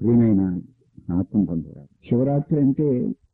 ప్రియమైన ఆత్మ పొందారు శివరాత్రి అంటే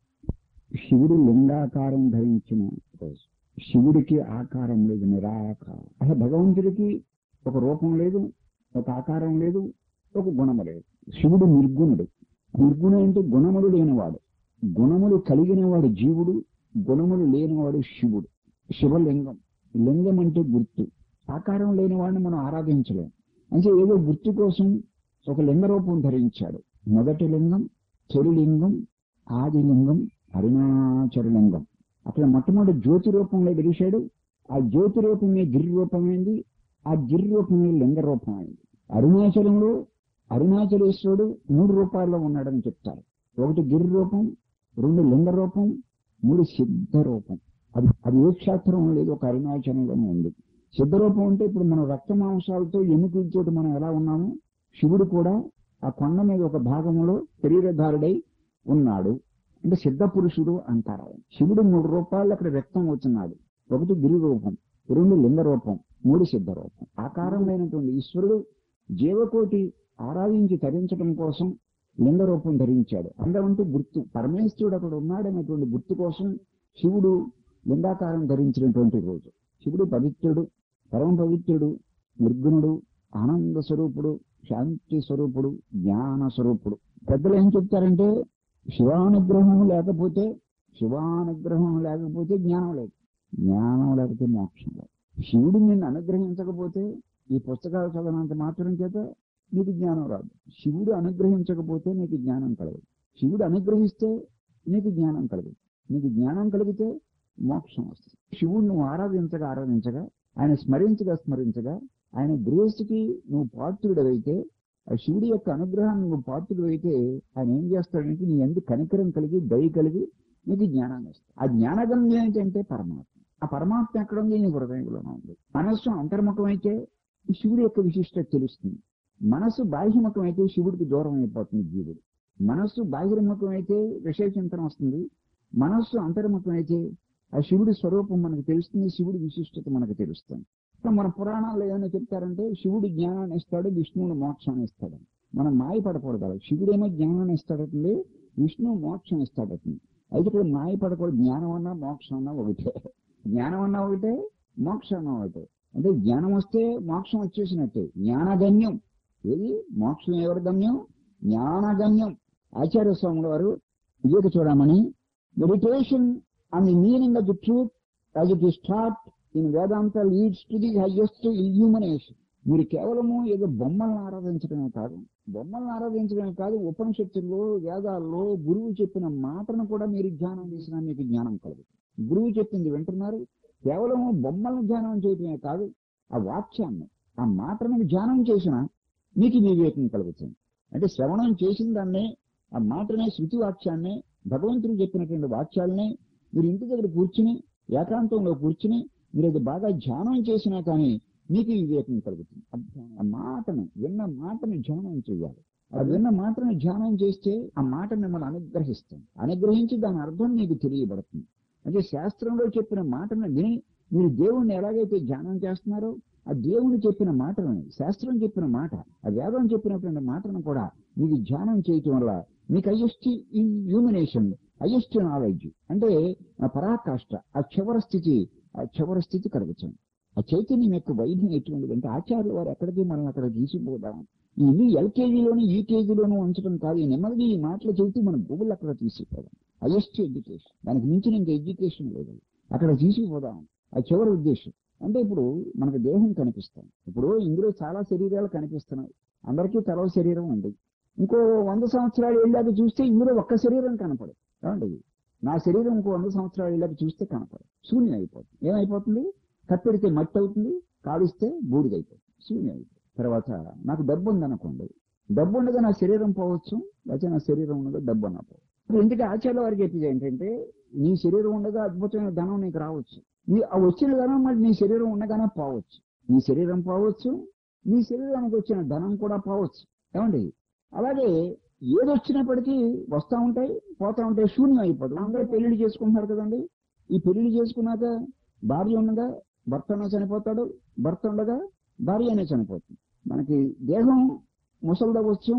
శివుడు లింగాకారం ధరించిన రోజు శివుడికి ఆకారం లేదు నిరాకారం అసలు భగవంతుడికి ఒక రూపం లేదు ఒక ఆకారం లేదు ఒక గుణము లేదు శివుడు నిర్గుణుడు నిర్గుణ అంటే గుణములు లేనివాడు గుణములు కలిగినవాడు జీవుడు గుణములు లేనివాడు శివుడు శివలింగం లింగం అంటే గుర్తు ఆకారం లేని వాడిని మనం ఆరాధించలేం అంటే ఏదో గుర్తు కోసం ఒక లింగ రూపం ధరించాడు మొదటి లింగం తొలి లింగం ఆది లింగం అరుణాచల లింగం అక్కడ మొట్టమొదటి జ్యోతి రూపంలో వెలిశాడు ఆ జ్యోతి రూపమే గిరి రూపమైంది ఆ గిరి రూపమే లింగ రూపమైంది అరుణాచలంలో అరుణాచలేశ్వరుడు మూడు రూపాల్లో ఉన్నాడని చెప్తారు ఒకటి గిరి రూపం రెండు లింగ రూపం మూడు సిద్ధ రూపం అది అది ఏ క్షేత్రం లేదు ఒక అరుణాచలంలోనే ఉంది సిద్ధ రూపం అంటే ఇప్పుడు మనం రక్త మాంసాలతో ఎముకలతో మనం ఎలా ఉన్నామో శివుడు కూడా ఆ కొండ మీద ఒక భాగంలో శరీరధారుడై ఉన్నాడు అంటే సిద్ధ పురుషుడు అంటారు ఆయన. శివుడు మూడు రూపాయలు అక్కడ వ్యక్తం అవుతున్నాడు ఒకటి గిరి రూపం రెండు లింగ రూపం మూడు సిద్ధ రూపం ఆకారమైనటువంటి ఈశ్వరుడు జీవకోటి ఆరాధించి తరించడం కోసం లింగ రూపం ధరించాడు అందరంటూ గుర్తు పరమేశ్వరుడు అక్కడ ఉన్నాడనేటువంటి గుర్తు కోసం శివుడు లింగాకారం ధరించినటువంటి రోజు శివుడు పవిత్రుడు పరమ పవిత్రుడు నిర్గుణుడు ఆనంద స్వరూపుడు శాంతి స్వరూపుడు జ్ఞాన స్వరూపుడు పెద్దలు ఏం చెప్తారంటే శివానుగ్రహం లేకపోతే శివానుగ్రహం లేకపోతే జ్ఞానం లేదు జ్ఞానం లేకపోతే మోక్షం లేదు శివుడు నిన్ను అనుగ్రహించకపోతే ఈ పుస్తకాలు చదవనంత మాత్రం చేత నీకు జ్ఞానం రాదు శివుడు అనుగ్రహించకపోతే నీకు జ్ఞానం కలగదు శివుడు అనుగ్రహిస్తే నీకు జ్ఞానం కలగదు నీకు జ్ఞానం కలిగితే మోక్షం వస్తుంది శివుడు నువ్వు ఆరాధించగా ఆరాధించగా ఆయన స్మరించగా స్మరించగా ఆయన గ్రేస్కి నువ్వు పాత్రుడవైతే ఆ శివుడి యొక్క అనుగ్రహాన్ని నువ్వు పాత్రుడవైతే ఆయన ఏం చేస్తాడంటే నీ ఎందుకు కనికరం కలిగి దయ కలిగి నీకు జ్ఞానాన్ని ఇస్తాడు ఆ జ్ఞానగమ్యం ఏంటంటే పరమాత్మ ఆ పరమాత్మ ఎక్కడ ఉంది నీ హృదయంలోనే ఉంది మనస్సు అంతర్ముఖం అయితే శివుడి యొక్క విశిష్టత తెలుస్తుంది మనస్సు బాహ్యముఖం అయితే శివుడికి దూరం అయిపోతుంది జీవుడు మనస్సు బాహ్యముఖం అయితే విషయచింతనం వస్తుంది మనస్సు అంతర్ముఖం అయితే ఆ శివుడి స్వరూపం మనకు తెలుస్తుంది శివుడి విశిష్టత మనకు తెలుస్తుంది ఇప్పుడు మన పురాణాల్లో ఏమైనా చెప్తారంటే శివుడు జ్ఞానాన్ని ఇస్తాడు విష్ణువుని మోక్షాన్ని ఇస్తాడు మనం మాయపడకూడదు అలా శివుడేమో జ్ఞానాన్ని ఇస్తాడటండి విష్ణువు మోక్షం ఇస్తాడటండి అయితే ఇక్కడ మాయపడకూడదు జ్ఞానం అన్నా మోక్షం అన్నా ఒకటే జ్ఞానం అన్నా ఒకటే మోక్షం అన్నా ఒకటే అంటే జ్ఞానం వస్తే మోక్షం వచ్చేసినట్టే జ్ఞానగమ్యం ఏది మోక్షం ఎవరి గమ్యం జ్ఞానగమ్యం ఆచార్య స్వాముల వారు వివేక చూడమని meditation and the meaning of the truth as it is taught in Vedanta leads to the highest illumination మీరు కేవలము ఏదో బొమ్మలను ఆరాధించడమే కాదు బొమ్మలను ఆరాధించడమే కాదు ఉపనిషత్తుల్లో వేదాల్లో గురువు చెప్పిన మాటను కూడా మీరు ధ్యానం చేసినా మీకు జ్ఞానం కలదు గురువు చెప్పింది వింటున్నారు కేవలం బొమ్మలను ధ్యానం చేయటమే కాదు ఆ వాక్యాన్ని ఆ మాటను ధ్యానం చేసినా మీకు వివేకం కలుగుతుంది అంటే శ్రవణం చేసిన దాన్నే ఆ మాటనే శృతి వాక్యాన్ని భగవంతుడు చెప్పినటువంటి వాక్యాలనే మీరు ఇంటి దగ్గర కూర్చుని ఏకాంతంలో కూర్చుని మీరు అది బాగా ధ్యానం చేసినా కానీ మీకు వివేకం కలుగుతుంది అబ్బా, ఆ మాటను విన్న మాటను ధ్యానం చేయాలి ఆ విన్న మాటను ధ్యానం చేస్తే ఆ మాట మిమ్మల్ని అనుగ్రహిస్తుంది అనుగ్రహించి దాని అర్థం మీకు తెలియబడుతుంది అంటే శాస్త్రంలో చెప్పిన మాటను విని మీరు దేవుణ్ణి ఎలాగైతే ధ్యానం చేస్తున్నారో ఆ దేవుడు చెప్పిన మాటలను శాస్త్రం చెప్పిన మాట ఆ వేదం చెప్పినటువంటి మాటను కూడా మీకు ధ్యానం చేయటం వల్ల మీకు హైయెస్ట్ ఇల్యూమినేషన్ హైయెస్ట్ నాలెడ్జ్ అంటే ఆ పరాకాష్ట ఆ చివరి స్థితి ఆ చివరి స్థితి కలుగుతుంది ఆ చైతన్యం యొక్క వైద్యం ఎటువంటిది అంటే ఆచార్యుల వారు ఎక్కడికి మనం అక్కడ తీసుకుపోదాం ఈ ఇల్లు ఎల్కేజీలోను యూకేజీలోను ఉంచడం కాదు ఈ నెమ్మదిగా ఈ మాటలు చెబుతూ మన గూగుల్ అక్కడ తీసుకుపోదాం హైయెస్ట్ ఎడ్యుకేషన్ దానికి మించిన ఇంకా ఎడ్యుకేషన్ లేదు అక్కడ తీసుకుపోదాం అది చివరి ఉద్దేశం అంటే ఇప్పుడు మనకు దేహం కనిపిస్తాం ఇప్పుడు ఇందులో చాలా శరీరాలు కనిపిస్తున్నాయి అందరికీ తలవ శరీరం ఉంది ఇంకో వంద సంవత్సరాలు వెళ్ళాక చూస్తే ఇందులో ఒక్క శరీరం కనపడదు ఏమండి నా శరీరం ఇంకో వంద సంవత్సరాలు వెళ్ళాక చూస్తే కనపడదు శూన్యం అయిపోతుంది ఏమైపోతుంది కప్పెడితే మట్టి అవుతుంది కాలుస్తే బూడిదైపోతుంది శూన్యం అయిపోతుంది తర్వాత నాకు డబ్బు ఉందనుకోండి డబ్బు ఉండగా నా శరీరం పోవచ్చు లేకపోతే నా శరీరం ఉండగా డబ్బు అన్న పోవచ్చు ఇప్పుడు ఇంటికి ఆచార్య వారికి చెప్పేది ఏంటంటే నీ శరీరం ఉండగా అద్భుతమైన ధనం నీకు రావచ్చు నీ ఆ వచ్చిన ధనం మరి నీ శరీరం ఉండగానే పోవచ్చు నీ శరీరం పోవచ్చు నీ శరీరానికి వచ్చిన ధనం కూడా పోవచ్చు ఏమండి అలాగే ఏది వచ్చినప్పటికీ వస్తూ ఉంటాయి పోతా ఉంటాయి శూన్యం అయిపోతుంది అందరూ పెళ్లిళ్ళు చేసుకుంటున్నారు కదండి ఈ పెళ్లిళ్ళు చేసుకున్నాక భార్య ఉండగా భర్త అన్న చనిపోతాడు భర్త ఉండగా భార్య అనే చనిపోతుంది మనకి దేహం ముసలిదవచ్చు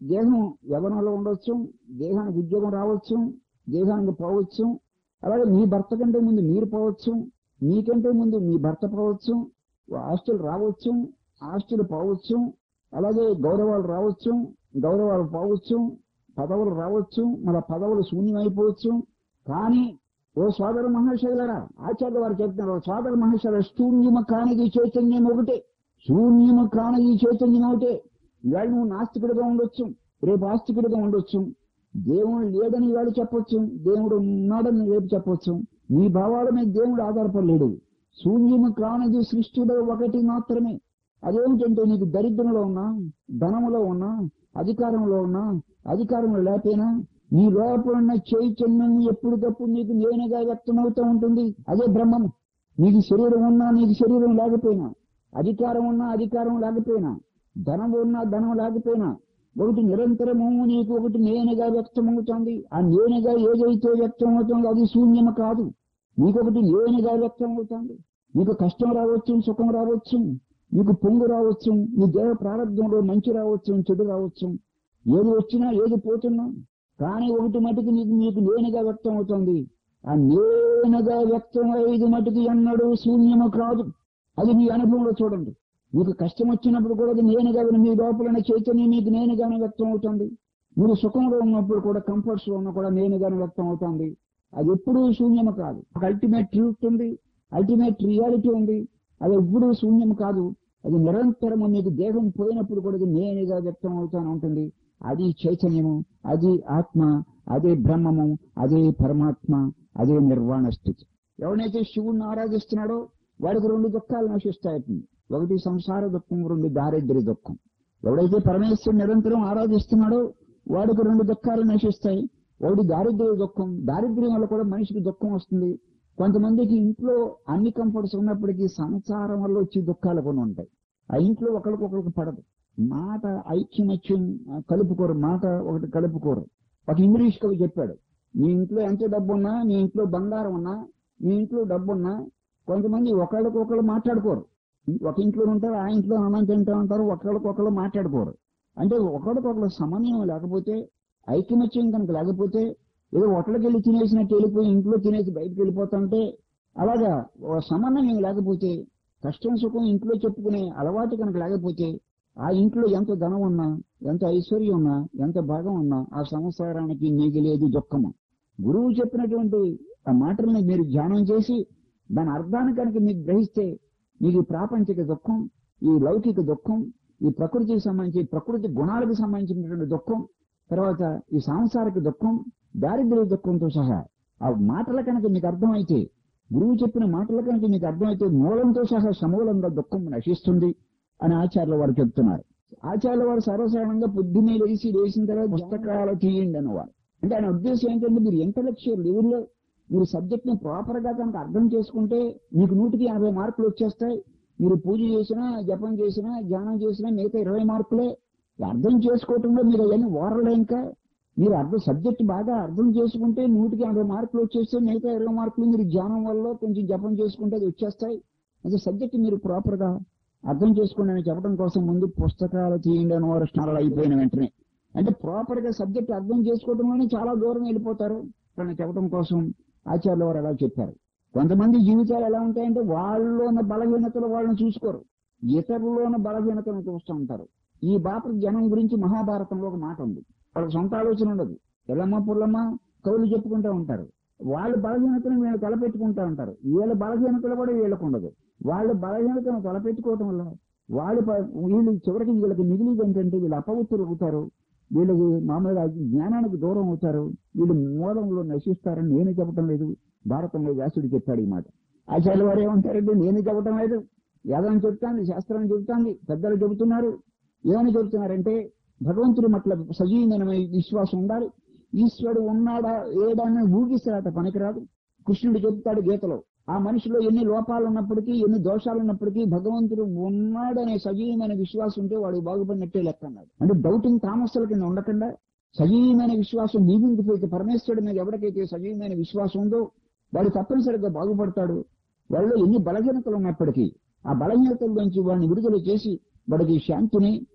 దేహం యవనంలో ఉండొచ్చు దేహానికి ఉద్యోగం రావచ్చు దేహానికి పోవచ్చు అలాగే మీ భర్త కంటే ముందు మీరు పోవచ్చు మీకంటే ముందు మీ భర్త పోవచ్చు ఆస్తులు రావచ్చు ఆస్తులు పోవచ్చు అలాగే గౌరవాలు రావచ్చు గౌరవాలు పోవచ్చు పదవులు రావచ్చు మన పదవులు శూన్యమైపోవచ్చు కానీ ఓ సోదర మహాశైలరా ఆచార్య వారు చెప్తున్నారు "ఓ సోదర మహాశైల శూన్యము కానిది చైతన్యం ఒకటే శూన్యము కానిది చైతన్యం ఒకటే ఇవాళ నువ్వు నాస్తికుడిగా ఉండొచ్చు రేపు ఆస్తికుడిగా ఉండొచ్చు దేవుడు లేదని ఇవాళ చెప్పొచ్చు దేవుడు ఉన్నాడని రేపు చెప్పొచ్చు నీ భావాల మీద దేవుడు ఆధారపడలేడు శూన్యము కానిది సృష్టిలో ఒకటి మాత్రమే అదేమిటంటే నీకు దరిద్రంలో ఉన్నా ధనములో ఉన్నా అధికారంలో ఉన్నా అధికారంలో లేకపోయినా నీ లోపల ఉన్న చైతన్యం ఎప్పటికప్పుడు నీకు నేనుగా వ్యక్తమవుతూ ఉంటుంది అదే బ్రహ్మము నీకు శరీరం ఉన్నా నీకు శరీరం లేకపోయినా అధికారం ఉన్నా అధికారం లేకపోయినా ధనం ఉన్నా ధనం లేకపోయినా ఒకటి నిరంతరము నీకు ఒకటి నేనుగా వ్యక్తమవుతుంది ఆ నేనుగా ఏదైతే వ్యక్తమవుతుందో అది శూన్యము కాదు నీకొకటి నేనుగా వ్యక్తమవుతుంది నీకు కష్టం రావచ్చు సుఖం రావచ్చు నీకు పొంగు రావచ్చు నీ దేహ ప్రారంభంలో మంచి రావచ్చు చెడు రావచ్చు ఏది వచ్చినా ఏది పోతున్నా కానీ ఒకటి మటుకు నీకు నీకు నేనుగా వ్యక్తం అవుతుంది ఆ నేనుగా వ్యక్తం అయ్యేది మటుకు ఎన్నడూ శూన్యము కాదు అది మీ అనుభవంలో చూడండి మీకు కష్టం వచ్చినప్పుడు కూడా అది నేనుగా మీ లోపల ఉన్న చైతన్యం మీకు నేనుగానే వ్యక్తం అవుతుంది మీరు సుఖంలో ఉన్నప్పుడు కూడా కంఫర్ట్స్ లో ఉన్నా కూడా నేనుగానే వ్యక్తం అవుతుంది అది ఎప్పుడూ శూన్యము కాదు ఒక అల్టిమేట్ ట్రూత్ ఉంది అల్టిమేట్ రియాలిటీ ఉంది అది ఎప్పుడూ శూన్యం కాదు అది నిరంతరము మీకు దేహం పోయినప్పుడు కూడా అది నేనుగా వ్యక్తం అవుతానే ఉంటుంది అది చైతన్యము అది ఆత్మ అదే బ్రహ్మము అదే పరమాత్మ అదే నిర్వాణ స్థితి ఎవరైతే శివుణ్ణి ఆరాధిస్తున్నాడో వాడికి రెండు దుఃఖాలు నశిస్తాయి ఒకటి సంసార దుఃఖం రెండు దారిద్ర్య దుఃఖం ఎవడైతే పరమేశ్వరుని నిరంతరం ఆరాధిస్తున్నాడో వాడికి రెండు దుఃఖాలు నశిస్తాయి ఒకటి దారిద్ర్య దుఃఖం దారిద్ర్యం వల్ల కూడా మనిషికి దుఃఖం వస్తుంది కొంతమందికి ఇంట్లో అన్ని కంఫర్ట్స్ ఉన్నప్పటికీ సంసారం వల్ల వచ్చి దుఃఖాలు కొన్ని ఉంటాయి ఆ ఇంట్లో ఒకరికొకరికి పడదు మాట ఐక్యమత్యం ఆ, కలుపుకోరు మాట ఒకటి కలుపుకోరు ఒక ఇంగ్లీష్ కవి చెప్పాడు మీ ఇంట్లో ఎంత డబ్బు ఉన్నా మీ ఇంట్లో బంగారం ఉన్నా మీ ఇంట్లో డబ్బు ఉన్నా కొంతమంది ఒకళ్ళకొకళ్ళు మాట్లాడుకోరు ఒక ఇంట్లో ఉంటారు ఆ ఇంట్లో అన్నం తింటూ ఉంటారు ఒకళ్ళకొకళ్ళు మాట్లాడుకోరు అంటే ఒకరికొకరు సమన్వయం లేకపోతే ఐకమత్యం కనుక లేకపోతే ఏదో హోటల్కి వెళ్ళి తినేసినట్టు వెళ్ళిపోయి ఇంట్లో తినేసి బయటకు వెళ్ళిపోతుంటే అలాగా ఓ సమన్వయం లేకపోతే కష్టం సుఖం ఇంట్లో చెప్పుకునే అలవాటు కనుక లేకపోతే ఆ ఇంట్లో ఎంత ధనం ఉన్నా ఎంత ఐశ్వర్యం ఉన్నా ఎంత భాగం ఉన్నా ఆ సంసారానికి మిగిలేది దుఃఖము గురువు చెప్పినటువంటి ఆ మాటల్ని మీరు ధ్యానం చేసి దాని అర్థాన్ని కనుక మీకు గ్రహిస్తే మీకు ఈ ప్రాపంచిక దుఃఖం ఈ లౌకిక దుఃఖం ఈ ప్రకృతికి సంబంధించి ప్రకృతి గుణాలకు సంబంధించినటువంటి దుఃఖం తర్వాత ఈ సాంసారిక దుఃఖం దారిద్ర్య దుఃఖంతో సహా ఆ మాటల కనుక మీకు అర్థమైతే గురువు చెప్పిన మాటల కనుక మీకు అర్థమైతే మూలంతో సహా సమూలంగా దుఃఖం నశిస్తుంది అని ఆచార్యుల వారు చెప్తున్నారు ఆచార్యుల వారు సర్వసాధారణంగా పొద్దున్నే లేచి లేచిన తర్వాత పుస్తకాలు తీయండి అన్నవారు అంటే ఆయన ఉద్దేశం ఏంటంటే మీరు ఇంటలెక్చువల్ లెవెల్లో మీరు సబ్జెక్ట్ ని ప్రాపర్ గా కనుక అర్థం చేసుకుంటే మీకు నూటికి యాభై మార్కులు వచ్చేస్తాయి మీరు పూజ చేసినా జపం చేసినా ధ్యానం చేసినా మిగతా ఇరవై మార్కులే అర్థం చేసుకోవటంలో మీరు అవన్నీ ఓరలే ఇంకా మీరు అర్థం సబ్జెక్ట్ బాగా అర్థం చేసుకుంటే నూటికి యాభై మార్కులు వచ్చేస్తే మిగతా ఇరవై మార్కులు మీరు ధ్యానం వల్ల కొంచెం జపం చేసుకుంటే అది వచ్చేస్తాయి అంటే సబ్జెక్ట్ మీరు ప్రాపర్ గా అర్థం చేసుకోండి అని చెప్పడం కోసం ముందు పుస్తకాలు తీయండి అని వారు స్నానాలు అయిపోయిన వెంటనే అంటే ప్రాపర్ గా సబ్జెక్ట్ అర్థం చేసుకోవడంలోనే చాలా దూరం వెళ్ళిపోతారు అని చెప్పడం కోసం ఆచార్యుల వారు అలా చెప్పారు కొంతమంది జీవితాలు ఎలా ఉంటాయంటే వాళ్ళలో ఉన్న బలహీనతలు వాళ్ళని చూసుకోరు ఇతరుల్లో ఉన్న బలహీనతలను చూస్తూ ఉంటారు ఈ బాప జనం గురించి మహాభారతంలో ఒక మాట ఉంది వాళ్ళ సొంత ఆలోచన ఉండదు ఎల్లమ్మ పుల్లమ్మ కవులు చెప్పుకుంటూ ఉంటారు వాళ్ళ బలహీనతను వీళ్ళు తలపెట్టుకుంటూ ఉంటారు వీళ్ళ బలహీనతలు కూడా వీళ్ళకు ఉండదు వాళ్ళ బలహీనతను తలపెట్టుకోవటం వల్ల వాళ్ళు ప- వీళ్ళు చివరికి వీళ్ళకి మిగిలిది ఏంటంటే వీళ్ళు అపవిత్రులు అవుతారు వీళ్ళకి మామూలుగా జ్ఞానానికి దూరం అవుతారు వీళ్ళు మూలంలో నశిస్తారని నేను చెప్పడం లేదు భారతంలో వ్యాసుడు చెప్పాడు ఈ మాట ఆచార్య వారు ఏమంటారంటే నేను చెప్పడం లేదు వేదం చెప్తాంది శాస్త్రం చెబుతాంది పెద్దలు చెబుతున్నారు ఏమని చెబుతున్నారంటే భగవంతుడి పట్ల సజీవమైన విశ్వాసం ఉండాలి ఈశ్వరుడు ఉన్నాడా ఏడాన్ని ఊగిస్తాడట పనికిరాదు కృష్ణుడు చెబుతాడు గీతలో ఆ మనిషిలో ఎన్ని లోపాలు ఉన్నప్పటికీ ఎన్ని దోషాలు ఉన్నప్పటికీ భగవంతుడు ఉన్నాడనే సజీవమైన విశ్వాసం ఉంటే వాడు బాగుపడినట్టే లెక్క అన్నాడు అంటే డౌటింగ్ తామస్సుల కింద ఉండకుండా సజీవమైన విశ్వాసం నీవింగిపోతే పరమేశ్వరుడి మీద ఎవరికైతే సజీవమైన విశ్వాసం ఉందో వాడు తప్పనిసరిగా బాగుపడతాడు వాళ్ళలో ఎన్ని బలహీనతలు ఉన్నప్పటికీ ఆ బలహీనతల నుంచి వాడిని విడుదల చేసి వాడికి శాంతిని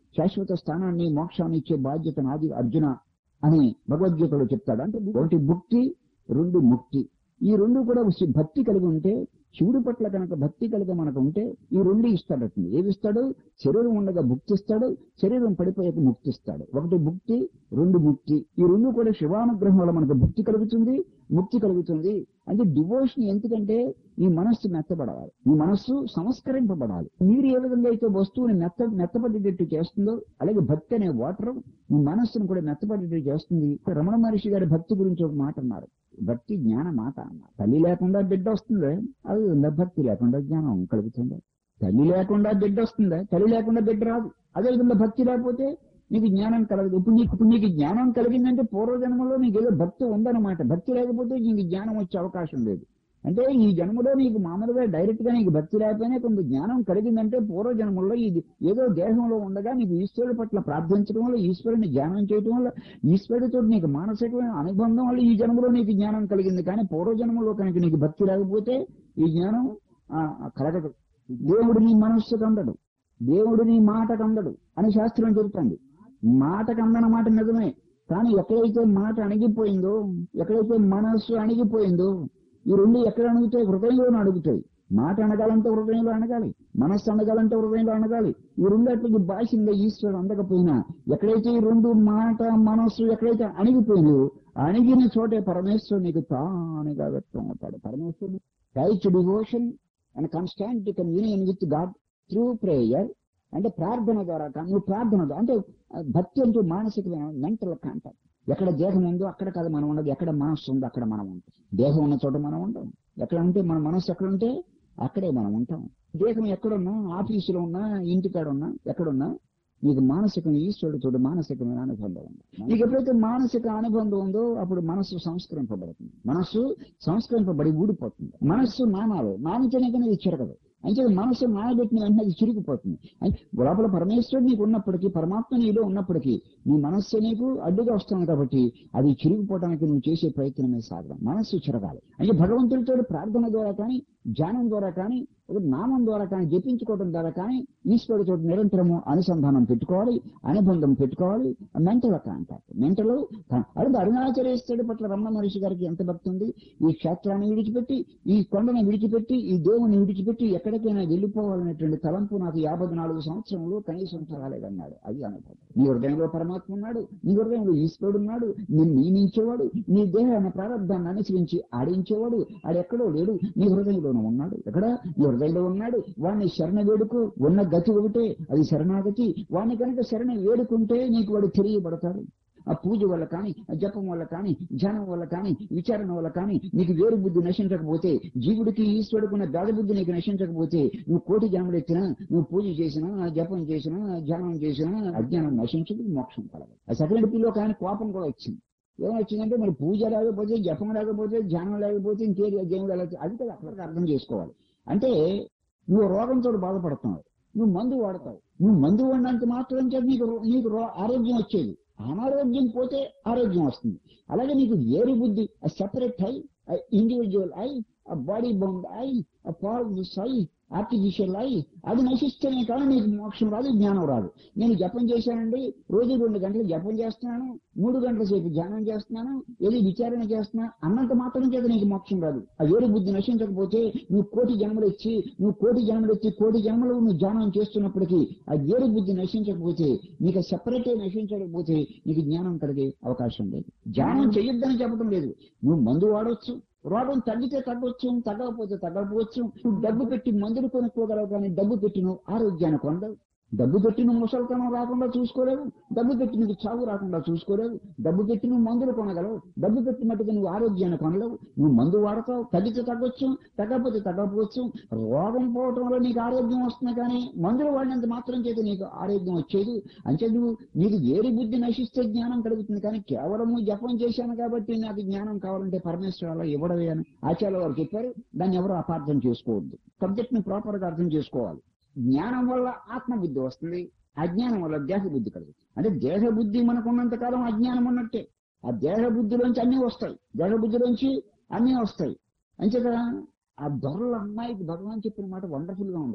శాశ్వత స్థానాన్ని మోక్షాన్ని ఇచ్చే బాధ్యత నాది అర్జున అని భగవద్గీతలో చెప్తాడు అంటే ఒకటి భుక్తి రెండు ముక్తి ఈ రెండు కూడా శి- భక్తి కలిగి ఉంటే శివుడి పట్ల కనుక భక్తి కలిగి మనకు ఉంటే ఈ రెండు ఇస్తాడట ఏది ఇస్తాడు శరీరం ఉండగా భుక్తి ఇస్తాడు శరీరం పడిపోయాక ముక్తి ఇస్తాడు ఒకటి భుక్తి రెండు ముక్తి ఈ రెండు కూడా శివానుగ్రహం వల్ల మనకు భక్తి కలుగుతుంది ముక్తి కలుగుతుంది అంటే డివోషన్ ఎందుకంటే ఈ మనస్సు మెత్తబడాలి ఈ మనస్సు సంస్కరింపబడాలి నీరు ఏ విధంగా అయితే వస్తువుని మెత్త మెత్తపడేటట్టు చేస్తుందో అలాగే భక్తి అనే వాటర్ ఈ మనస్సును కూడా మెత్తపడేటట్టు చేస్తుంది రమణ మహర్షి గారి భక్తి గురించి ఒక మాట అన్నారు భక్తి జ్ఞాన మాట అన్నారు తల్లి లేకుండా బిడ్డ వస్తుంది అది ఉందా భక్తి లేకుండా జ్ఞానం కలుగుతుంది తల్లి లేకుండా బిడ్డ వస్తుందా తల్లి లేకుండా బిడ్డ రాదు అదే విధంగా భక్తి లేకపోతే నీకు జ్ఞానం కలగదు ఇప్పుడు నీకు ఇప్పుడు నీకు జ్ఞానం కలిగిందంటే పూర్వజన్మలో నీకు ఏదో భక్తి ఉందన్నమాట భక్తి లేకపోతే నీకు జ్ఞానం వచ్చే అవకాశం లేదు అంటే ఈ జన్మలో నీకు మామూలుగా డైరెక్ట్ గా నీకు భక్తి లేకపోయినా కొంత జ్ఞానం కలిగిందంటే పూర్వ జన్మల్లో ఇది ఏదో దేహంలో ఉండగా నీకు ఈశ్వరుడి పట్ల ప్రార్థించడం వల్ల ఈశ్వరుని ధ్యానం చేయడం వల్ల ఈశ్వరుడితో నీకు మానసికమైన అనుబంధం వల్ల ఈ జన్మలో నీకు జ్ఞానం కలిగింది కానీ పూర్వ జన్మలో కనుక నీకు భక్తి లేకపోతే ఈ జ్ఞానం ఆ, కలగదు దేవుడు నీ మనస్సుకు అందడు దేవుడు నీ మాటకు అందడు అని శాస్త్రం చెబుతుంది మాటకు అందన మాట నిజమే కానీ ఎక్కడైతే మాట అణిగిపోయిందో ఎక్కడైతే మనస్సు అణిగిపోయిందో ఈ రెండు ఎక్కడ అణుగుతాయి హృదయంలోనే అడుగుతాయి మాట అనగాలంటే హృదయంలో అనగాలి మనస్సు అనగాలంటే హృదయంలో అనగాలి ఈ రెండట్లకి భాషంగా ఈశ్వరుడు అందకపోయినా ఎక్కడైతే ఈ రెండు మాట మనస్సు ఎక్కడైతే అణిగిపోయినాయో అణిగిన చోటే పరమేశ్వరుడు నీకు తానుగా వ్యక్తం అవుతాడు పరమేశ్వరుడు right devotion and constant communion with God through prayer అంటే ప్రార్థన ద్వారా కా- నువ్వు ప్రార్థన ద్వారా అంటే ఆ, భక్తి అంటే మానసికమైన మెంటల్ కాంటాక్ట్ ఎక్కడ దేహం ఉందో అక్కడ కాదు మనం ఉండదు ఎక్కడ మనస్సు ఉందో అక్కడ మనం ఉంటాం దేహం ఉన్న చోట మనం ఉంటాం ఎక్కడ ఉంటే మన మనస్సు ఎక్కడ ఉంటే అక్కడే మనం ఉంటాం దేహం ఎక్కడున్నా ఆఫీసులో ఉన్నా ఇంటికాడ ఉన్నా ఎక్కడున్నా నీకు మానసిక ఈశ్వరుడితో మానసికమైన అనుబంధం ఉంది నీకు ఎప్పుడైతే మానసిక అనుబంధం ఉందో అప్పుడు మనస్సు సంస్కరింపబడుతుంది మనస్సు సంస్కరింపబడి ఊడిపోతుంది మనస్సు నానాలు నానితేనే కానీ ఇది చిరగదు అంటే మనస్సు నానబెట్టిన వెంటనే అది చిరిగిపోతుంది అంటే లోపల పరమేశ్వరుడు నీకు ఉన్నప్పటికీ పరమాత్మ నీలో ఉన్నప్పటికీ నీ మనస్సు నీకు అడ్డుగా వస్తుంది కాబట్టి అది చిరిగిపోవడానికి నువ్వు చేసే ప్రయత్నమే సాధన మనస్సు చిరగాలి అంటే భగవంతుడితో ప్రార్థన ద్వారా కానీ ధ్యానం ద్వారా కానీ ఒక నామం ద్వారా కానీ జపించుకోవడం ద్వారా కానీ ఈశ్వరుడితో నిరంతరము అనుసంధానం పెట్టుకోవాలి అనుబంధం పెట్టుకోవాలి మెంటల్ కాంటాక్ట్ మెంటల్ అదే అరుణాచలేశ్వరుడి పట్ల రమణ మహర్షి గారికి ఎంత భక్తి ఉంది ఈ క్షేత్రాన్ని విడిచిపెట్టి ఈ కొండను విడిచిపెట్టి ఈ దేవుని విడిచిపెట్టి ఎక్కడికైనా వెళ్ళిపోవాలనేటువంటి తలంపు నాకు యాభై నాలుగు సంవత్సరంలో కనీసం రాలేదన్నాడు అది అనుభవం నీ హృదయంలో పరమాత్మ ఉన్నాడు నీ హృదయంలో ఈశ్వరుడు ఉన్నాడు నిన్ను నియమించేవాడు నీ దేహాన్ని ప్రారంభాన్ని అనుసరించి ఆడించేవాడు ఆడెక్కడో లేడు నీ హృదయంలోనే ఉన్నాడు ఎక్కడ నీ హృదయంలో ఉన్నాడు వాడిని శరణ వేడుకు ఉన్న గతి ఒకటే అది శరణాగతి వాడిని కనుక శరణ వేడుకుంటే నీకు వాడు తెలియబడతాడు ఆ పూజ వల్ల కానీ ఆ జపం వల్ల కానీ ధ్యానం వల్ల కానీ విచారణ వల్ల కానీ నీకు వేరు బుద్ధి నశించకపోతే జీవుడికి ఈశ్వరుడికి ఉన్న గాఢ బుద్ధి నీకు నశించకపోతే నువ్వు కోటి జన్మలెత్తినా నువ్వు పూజ చేసినా జపం చేసినా ధ్యానం చేసినా అజ్ఞానం నశించదు మోక్షం కలగదు ఆ సెకండ్ పిల్లో కానీ కోపం కూడా వచ్చింది ఏమొచ్చిందంటే మరి పూజ లేకపోతే జపం లేకపోతే ధ్యానం లేకపోతే ఇంకే దేవుడు ఎలా అది కదా అక్కడికి అర్థం చేసుకోవాలి అంటే నువ్వు రోగంతో బాధపడుతున్నావు నువ్వు మందు వాడతావు నువ్వు మందు వాడినంత మాత్రం చేత నీకు రో- నీకు రో- ఆరోగ్యం వచ్చేది అనారోగ్యం పోతే ఆరోగ్యం వస్తుంది అలాగే నీకు వేరు బుద్ధి separate I individual I body bound I false I artificial I అది నశిస్తేనే కానీ నీకు మోక్షం రాదు జ్ఞానం రాదు నేను జపం చేశానండి రోజు రెండు గంటలు జపం చేస్తున్నాను మూడు గంటల సేపు ధ్యానం చేస్తున్నాను ఏది విచారణ చేస్తున్నా అన్నంత మాత్రం చేత నీకు మోక్షం రాదు ఆ వేరు బుద్ధి నశించకపోతే నువ్వు కోటి జన్మలు ఇచ్చి నువ్వు కోటి జన్మలు ఇచ్చి కోటి జన్మలు నువ్వు ధ్యానం చేస్తున్నప్పటికీ ఆ వేరు బుద్ధి నశించకపోతే నీకు సెపరేటే నశించకపోతే నీకు జ్ఞానం కలిగే అవకాశం లేదు ధ్యానం చేయొద్దని చెప్పడం లేదు నువ్వు మందు వాడవచ్చు రోగం తగ్గితే తగ్గవచ్చు తగ్గకపోతే తగ్గకపోవచ్చు నువ్వు డబ్బు పెట్టి మందులు కొనుక్కోగలవు కానీ డబ్బు పెట్టి నువ్వు ఆరోగ్యాన్ని పొందవు డబ్బు పెట్టి నువ్వు ముసలితనం రాకుండా చూసుకోలేవు డబ్బు పెట్టి నీకు చావు రాకుండా చూసుకోలేవు డబ్బు పెట్టి నువ్వు మందులు కొనగలవు డబ్బు పెట్టి మట్టుకు నువ్వు ఆరోగ్యాన్ని కొనలేవు నువ్వు మందు వాడతావు తగ్గితే తగ్గొచ్చు తగ్గకపోతే తగ్గకపోవచ్చు రోగం పోవటం వల్ల నీకు ఆరోగ్యం వస్తుంది కానీ మందులు వాడినంత మాత్రం చేత నీకు ఆరోగ్యం వచ్చేది అంటే నువ్వు నీకు వేరే బుద్ధి నశిస్తే జ్ఞానం కలుగుతుంది కానీ కేవలము జపం చేశాను కాబట్టి నాకు జ్ఞానం కావాలంటే పరమేశ్వర అలా ఇవ్వడమే అని ఆచార్య వారు చెప్పారు దాన్ని ఎవరు అపార్థం చేసుకోవద్దు సబ్జెక్ట్ ని ప్రాపర్ గా అర్థం చేసుకోవాలి జ్ఞానం వల్ల ఆత్మబుద్ధి వస్తుంది అజ్ఞానం వల్ల దేహ బుద్ధి కలుగుతుంది అంటే దేహ బుద్ధి మనకున్నంత కాలం అజ్ఞానం ఉన్నట్టే ఆ దేహ బుద్ధిలోంచి అన్ని వస్తాయి దేహ బుద్ధిలోంచి అన్ని వస్తాయి అంచేత ఆ దొరల అమ్మాయికి భగవాన్ చెప్పిన మాట వండర్ఫుల్ గా ఉండదు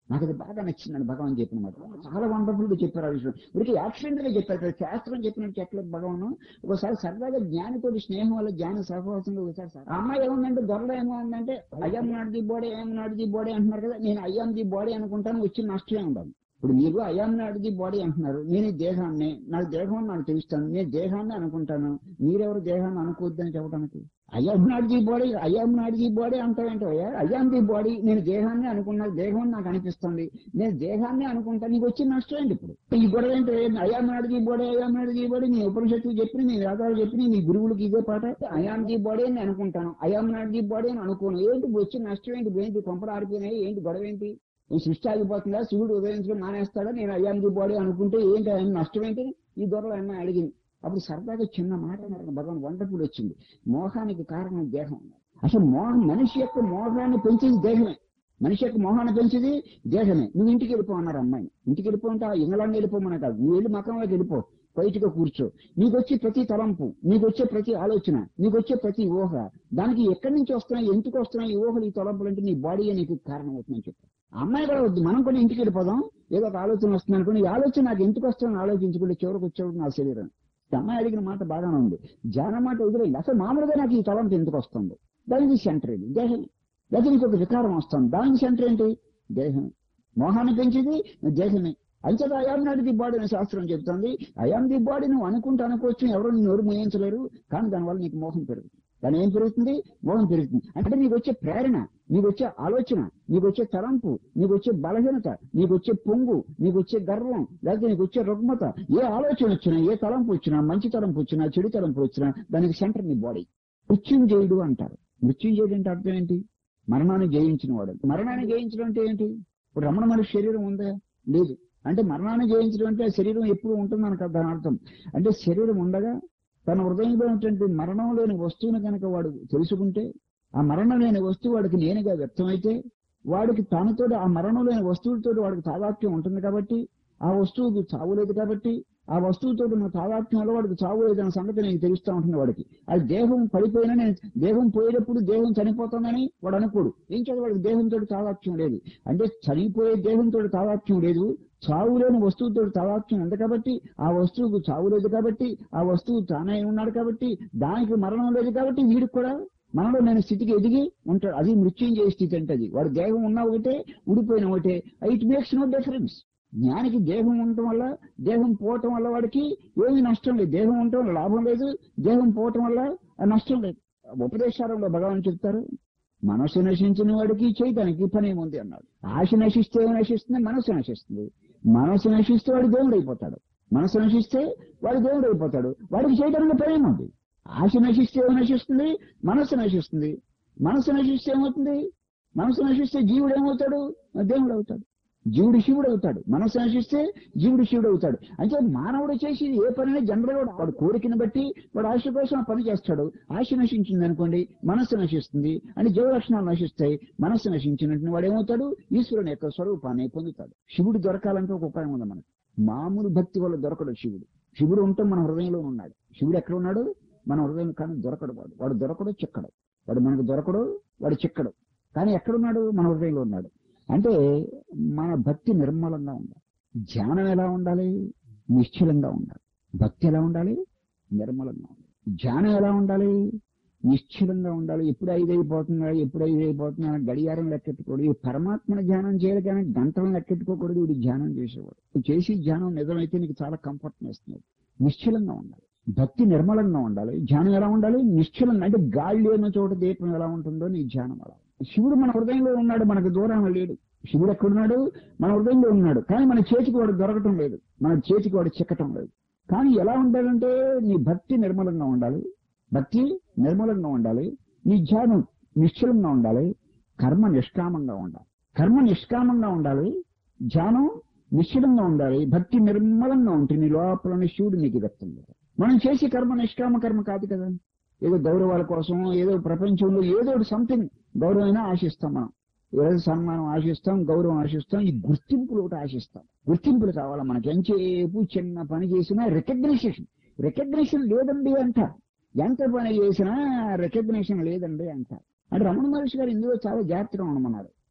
నాకు అది బాగా నచ్చిందని భగవాన్ చెప్పిన మాట చాలా వండర్ఫుల్ గా చెప్పారు ఆ విషయం ఇప్పటికీ యాక్సిడెంట్ గా చెప్పారు కదా శాస్త్రం చెప్పినట్టు చెప్పలేదు భగవాన్ ఒకసారి సరదాగా జ్ఞానితో స్నేహం వల్ల జ్ఞాన సహవాసంలో ఒకసారి సార్ ఆ అమ్మాయి ఏముందంటే దొరలో ఏముందంటే అయ్యాం నాడు ది బాడీ ఏం నాడు ది బాడీ అంటున్నారు కదా నేను అయ్యాం ది బాడీ అనుకుంటాను వచ్చి నష్టమే ఉండదు ఇప్పుడు మీరు అయ్యాం నాడు ది బాడీ అంటున్నారు నేను ఈ దేహాన్ని నాకు దేహం నాకు తెలుస్తాను నేను దేహాన్ని అనుకుంటాను మీరెవరు దేహాన్ని అనుకోవద్దని చెప్పడానికి అయ్యాం నాడు ది బాడీ అయ్యాం నాడు ది బాడీ అంటావేంటో అయ్యాం ది బాడీ నేను దేహాన్ని అనుకున్నా దేహం నాకు అనిపిస్తుంది నేను దేహాన్ని అనుకుంటా నీకు వచ్చిన నష్టం ఏంటి ఇప్పుడు ఈ గొడవ ఏంటి అయ్యాం నాడు ది బాడీ అయ్యాం నాడు ది బాడీ నీ ఉపనిషత్తులు చెప్పిన నీ వేదాలు చెప్పిన నీ గురువులకి ఇదే పాట అయాం ది బాడీ అని అనుకుంటాను అయాం నాడు ది బాడీ అని అనుకోను ఏంటి ఇప్పుడు వచ్చిన నష్టం ఏంటి ఏంటి కొంపలు ఆరిపోయినాయి ఏంటి గొడవ ఏంటి ఈ సృష్టి ఆగిపోతుందా శివుడు ఉదయించుకుని మానేస్తాడా నేను అయ్యాం ది బాడీ అనుకుంటే ఏంటి ఆయన నష్టం ఏంటి ఈ దొరలో అన్న అడిగింది అప్పుడు సరదాగా చిన్న మాట అన్నారు భగవాన్ వండర్ఫుల్ వచ్చింది మోహానికి కారణం దేహం అసలు మోహం మనిషి యొక్క మోహాన్ని పెంచేది దేహమే మనిషి యొక్క మోహాన్ని పెంచేది దేహమే నువ్వు ఇంటికి వెళ్ళిపో అన్నారు అమ్మాయిని ఇంటికి వెళ్ళిపోంటే ఆ ఇంగ్లాండ్ వెళ్ళిపోమని కాదు నువ్వు వెళ్ళి మకంలోకి వెళ్ళిపో బయటగా కూర్చో నీకు వచ్చే ప్రతి తలంపు నీకు వచ్చే ప్రతి ఆలోచన నీకు వచ్చే ప్రతి ఊహ దానికి ఎక్కడి నుంచి వస్తున్నాయి ఎందుకు వస్తున్నాయి ఈ ఊహలు ఈ తలంపులు అంటే నీ బాడీ నీకు కారణం అవుతుందని చెప్పి ఆ అమ్మాయి కూడా వద్దు మనం కూడా ఇంటికి వెళ్ళిపోదాం ఏదో ఒక ఆలోచన వస్తుంది అనుకోండి ఈ ఆలోచన నాకు ఎందుకు వస్తుందని ఆలోచించుకుంటే చివరికి వచ్చేవాడు నా శరీరం ఈ అమ్మాయి అడిగిన మాట బాగానే ఉంది ధ్యానం మాట వదిలేయండి అసలు మామూలుగా నాకు ఈ తలంపు ఎందుకు వస్తుంది దానికి సెంటర్ ఇది దేహం లేకపోతే నీకు ఒక వికారం వస్తుంది దానికి సెంటర్ ఏంటి దేహం మోహాన్ని పెంచేది దేహమే అంచేత అయాం నాడు ది బాడీ అనే శాస్త్రం చెప్తుంది అయాం ది బాడీ నువ్వు అనుకుంటూ అనుకోవచ్చు ఎవరు నిన్ను నోరు మోయించలేరు కానీ దానివల్ల నీకు మోహం పెరుగుతుంది దాని ఏం పెరుగుతుంది మోహం పెరుగుతుంది అంటే నీకు వచ్చే ప్రేరణ నీకు వచ్చే ఆలోచన నీకు వచ్చే తలంపు నీకు వచ్చే బలహీనత నీకు వచ్చే పొంగు నీకు వచ్చే గర్వం లేకపోతే నీకు వచ్చే రుగ్మత ఏ ఆలోచన వచ్చినా ఏ తలంపు వచ్చినా మంచి తలంపు వచ్చినా చెడు తలంపు వచ్చినా దానికి సెంటర్ నీ బాడీ మృత్యుంజయుడు అంటారు మృత్యుంజయుడు అంటే అర్థం ఏంటి మరణాన్ని జయించిన వాడు మరణాన్ని జయించడం అంటే ఏంటి ఇప్పుడు రమణ మనిషి శరీరం ఉందా లేదు అంటే మరణాన్ని జయించడం అంటే ఆ శరీరం ఎప్పుడు ఉంటుందని కదా దాని అర్థం అంటే శరీరం ఉండగా తన హృదయంలో ఉన్నటువంటి మరణం లేని వస్తువును కనుక వాడు తెలుసుకుంటే ఆ మరణం లేని వస్తువు వాడికి నేనుగా వ్యక్తమైతే వాడికి తనతో ఆ మరణం లేని వస్తువులతో వాడికి తాదాత్మ్యం ఉంటుంది కాబట్టి ఆ వస్తువుకి చావు లేదు కాబట్టి ఆ వస్తువుతో ఉన్న తాదాత్మ్యం వల్ల వాడికి చావు లేదన్న సంగతి నేను తెలుస్తూ ఉంటుంది వాడికి అది దేహం పడిపోయినా నేను దేహం పోయేటప్పుడు దేహం చనిపోతుందని వాడు అనుకోడు ఏం చేత వాడికి దేహంతో తాదాత్మ్యం లేదు అంటే చనిపోయే దేహంతో తాదాత్మ్యం లేదు చావు లేని వస్తువుతో తాదాత్మ్యం ఉంది కాబట్టి ఆ వస్తువుకు చావు లేదు కాబట్టి ఆ వస్తువు తానే ఉన్నాడు కాబట్టి దానికి మరణం లేదు కాబట్టి వీడికి కూడా మనలో నేను స్థితికి ఎదిగి ఉంటాడు అది మృత్యుంజయ స్థితి అంటే అది వాడు దేహం ఉన్నా ఒకటే ఉడిపోయిన ఒకటే ఇట్ మేక్స్ నో డిఫరెన్స్ జ్ఞానికి దేహం ఉండటం వల్ల దేహం పోవటం వల్ల వాడికి ఏమీ నష్టం లేదు దేహం ఉండటం వల్ల లాభం లేదు దేహం పోవటం వల్ల నష్టం లేదు ఉపదేశాలలో భగవాన్ చెప్తారు మనసు నశించిన వాడికి చేయటానికి పని ఏముంది అన్నాడు ఆశ నశిస్తే ఏమి నశిస్తుంది మనసు నశిస్తుంది మనసు నశిస్తే వాడు దేవుడు అయిపోతాడు మనసు నశిస్తే వాడు దేవుడు అయిపోతాడు వాడికి చేయడానికి పని ఏముంది ఆశ నశిస్తే ఏమి నశిస్తుంది మనసు నశిస్తుంది మనసు నశిస్తే ఏమవుతుంది మనసు నశిస్తే జీవుడు ఏమవుతాడు దేవుడు అవుతాడు జీవుడు శివుడు అవుతాడు మనసు నశిస్తే జీవుడు శివుడు అవుతాడు అంటే మానవుడు చేసి ఏ పని జనరల్ గా వాడు కోరికను బట్టి వాడు ఆశ కోసం ఆ పని చేస్తాడు ఆశ నశించింది అనుకోండి మనస్సు నశిస్తుంది అని జీవ లక్షణాలు నశిస్తాయి మనస్సు నశించినట్టు వాడు ఏమవుతాడు ఈశ్వరుని యొక్క స్వరూపాన్ని పొందుతాడు శివుడు దొరకాలంటే ఒక ఉపాయం ఉంది మనకు మామూలు భక్తి వల్ల దొరకడు శివుడు శివుడు ఉంటే మన హృదయంలో ఉన్నాడు శివుడు ఎక్కడ ఉన్నాడు మన హృదయం కానీ దొరకడు వాడు వాడు దొరకడు చిక్కడు వాడు మనకు దొరకడు వాడు చిక్కడు కానీ ఎక్కడున్నాడు మన హృదయంలో ఉన్నాడు అంటే మన భక్తి నిర్మలంగా ఉండాలి ధ్యానం ఎలా ఉండాలి నిశ్చలంగా ఉండాలి భక్తి ఎలా ఉండాలి నిర్మలంగా ఉండాలి ధ్యానం ఎలా ఉండాలి నిశ్చలంగా ఉండాలి ఎప్పుడు ఐదు అయిపోతుందా ఎప్పుడు ఐదు అయిపోతుందా అని గడియారం లెక్కెట్టుకోడు ఈ పరమాత్మని ధ్యానం చేయాలి కానీ గంటలను లెక్కెట్టుకోకూడదు వీడు ధ్యానం చేసేవాడు నువ్వు చేసి ధ్యానం నిజమైతే నీకు చాలా కంఫర్ట్ ఇస్తుంది నిశ్చలంగా ఉండాలి భక్తి నిర్మలంగా ఉండాలి ధ్యానం ఎలా ఉండాలి నిశ్చలంగా అంటే గాలి లేని చోట దీపం ఎలా ఉంటుందో నీ ధ్యానం అలా శివుడు మన హృదయంలో ఉన్నాడు మనకు దూరంగా లేడు శివుడు ఎక్కడున్నాడు మన హృదయంలో ఉన్నాడు కానీ మన చేతికి వాడు దొరకటం లేదు మన చేతికి వాడు చిక్కటం లేదు కానీ ఎలా ఉండాలంటే నీ భక్తి నిర్మలంగా ఉండాలి భక్తి నిర్మలంగా ఉండాలి నీ ధ్యానం నిశ్చలంగా ఉండాలి కర్మ నిష్కామంగా ఉండాలి కర్మ నిష్కామంగా ఉండాలి ధ్యానం నిశ్చలంగా ఉండాలి భక్తి నిర్మలంగా ఉంటే నీ లోపల శివుడు నీకు వ్యక్తం మనం చేసే కర్మ నిష్కామ కర్మ కాదు కదా ఏదో గౌరవాల కోసం ఏదో ప్రపంచంలో ఏదో సంథింగ్ గౌరవమైనా ఆశిస్తాం మనం ఏదో సన్మానం ఆశిస్తాం గౌరవం ఆశిస్తాం ఈ గుర్తింపులు ఒకటి ఆశిస్తాం గుర్తింపులు కావాలా మనకి ఎంతసేపు చిన్న పని చేసినా రికగ్నిషన్ రికగ్నిషన్ లేదండి అంట ఎంత పని చేసినా రికగ్నిషన్ లేదండి అంట అంటే రమణ మహర్షి గారు ఇందులో చాలా జాగ్రత్తగా ఉండమన్నారు